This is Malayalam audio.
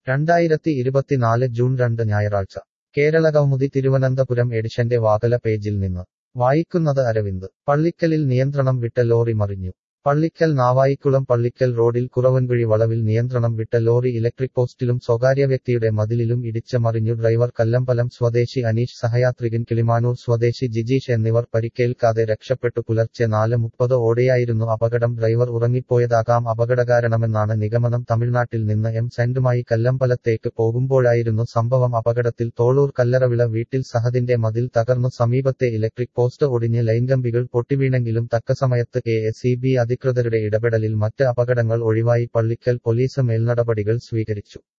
രണ്ടായിരത്തി ഇരുപത്തിനാല് ജൂൺ രണ്ട് ഞായറാഴ്ച കേരളകൗമുദി തിരുവനന്തപുരം എഡിഷന്റെ വാകല പേജിൽ നിന്ന് വായിക്കുന്നത് അരവിന്ദ് പള്ളിക്കലിൽ നിയന്ത്രണം വിട്ട ലോറി മറിഞ്ഞു പള്ളിക്കൽ നാവായിക്കുളം പള്ളിക്കൽ റോഡിൽ കുറവൻകുഴി വളവിൽ നിയന്ത്രണം വിട്ട ലോറി ഇലക്ട്രിക് പോസ്റ്റിലും സ്വകാര്യ വ്യക്തിയുടെ മതിലിലും ഇടിച്ച് മറിഞ്ഞു ഡ്രൈവർ കല്ലമ്പലം സ്വദേശി അനീഷ് സഹയാത്രികൻ കിളിമാനൂർ സ്വദേശി ജിജീഷ് എന്നിവർ പരിക്കേൽക്കാതെ രക്ഷപ്പെട്ടു പുലർച്ചെ നാല് മുപ്പത് ഓടെയായിരുന്നു അപകടം ഡ്രൈവർ ഉറങ്ങിപ്പോയതാകാം അപകടകാരണമെന്നാണ് നിഗമനം തമിഴ്നാട്ടിൽ നിന്ന് എം സെന്റുമായി കല്ലമ്പലത്തേക്ക് പോകുമ്പോഴായിരുന്നു സംഭവം അപകടത്തിൽ തോളൂർ കല്ലറവിള വീട്ടിൽ സഹദിന്റെ മതിൽ തകർന്നു സമീപത്തെ ഇലക്ട്രിക് പോസ്റ്റ് ഒടിഞ്ഞ് ലൈൻകമ്പികൾ പൊട്ടിവീണെങ്കിലും തക്കസമയത്ത് കെ എസ് ഇ ബി അധികൃതരുടെ ഇടപെടലിൽ മറ്റ് അപകടങ്ങൾ ഒഴിവായി പള്ളിക്കൽ പോലീസ് മേൽനടപടികൾ സ്വീകരിച്ചു